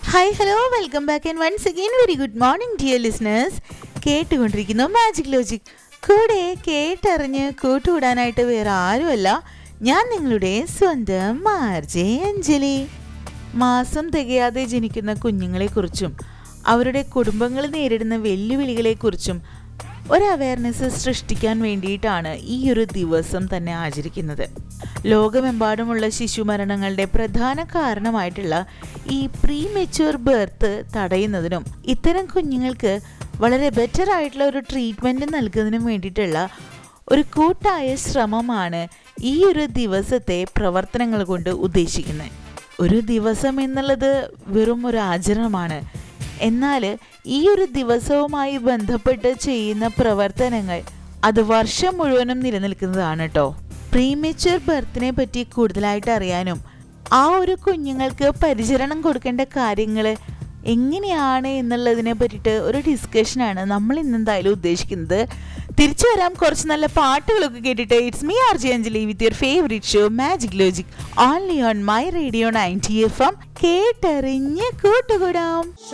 hi hello welcome back and once again very good morning dear listeners കേട്ടുകൊണ്ടിരിക്കുന്നു magic logic കൂടെ കേട്ടറിഞ്ഞ് കൂട്ടുകൂടാനായിട്ട് വേറെ ആരുമല്ല ഞാൻ നിങ്ങളുടെ സ്വന്തം മാർജെ അഞ്ജലി മാസം തികയാതെ ജനിക്കുന്ന കുഞ്ഞുങ്ങളെക്കുറിച്ചും അവരുടെ കുടുംബങ്ങൾ നേരിടുന്ന വെല്ലുവിളികളെക്കുറിച്ചും ഒരു അവയർനെസ് സൃഷ്ടിക്കാൻ വേണ്ടിയിട്ടാണ് ഈ ഒരു ദിവസം തന്നെ ആചരിക്കുന്നത് ലോകമെമ്പാടുമുള്ള ശിശുമരണങ്ങളുടെ പ്രധാന കാരണമായിട്ടുള്ള ഈ പ്രീ മെച്യൂർ ബർത്ത് തടയുന്നതിനും ഇത്തരം കുഞ്ഞുങ്ങൾക്ക് വളരെ ബെറ്റർ ആയിട്ടുള്ള ഒരു ട്രീറ്റ്മെൻറ്റ് നൽകുന്നതിനും വേണ്ടിയിട്ടുള്ള ഒരു കൂട്ടായ ശ്രമമാണ് ഈ ഒരു ദിവസത്തെ പ്രവർത്തനങ്ങൾ കൊണ്ട് ഉദ്ദേശിക്കുന്നത് ഒരു ദിവസം എന്നുള്ളത് വെറും ഒരു ആചരണമാണ് എന്നാൽ ഈ ഒരു ദിവസവുമായി ബന്ധപ്പെട്ട് ചെയ്യുന്ന പ്രവർത്തനങ്ങൾ അത് വർഷം മുഴുവനും നിലനിൽക്കുന്നതാണ് കേട്ടോ പ്രീമെച്വർ ബർത്തിനെ പറ്റി കൂടുതലായിട്ട് അറിയാനും ആ ഒരു കുഞ്ഞുങ്ങൾക്ക് പരിചരണം കൊടുക്കേണ്ട കാര്യങ്ങൾ എങ്ങനെയാണ് എന്നുള്ളതിനെ പറ്റിയിട്ട് ഒരു ഡിസ്കഷനാണ് നമ്മൾ ഇന്ന് എന്തായാലും ഉദ്ദേശിക്കുന്നത് തിരിച്ചു വരാം കുറച്ച് നല്ല പാട്ടുകളൊക്കെ കേട്ടിട്ട് it's me R J Anjali with your favourite show magic logic only on my radio ninety F M കേട്ടറിഞ്ഞ് കൂട്ടുകൂടാം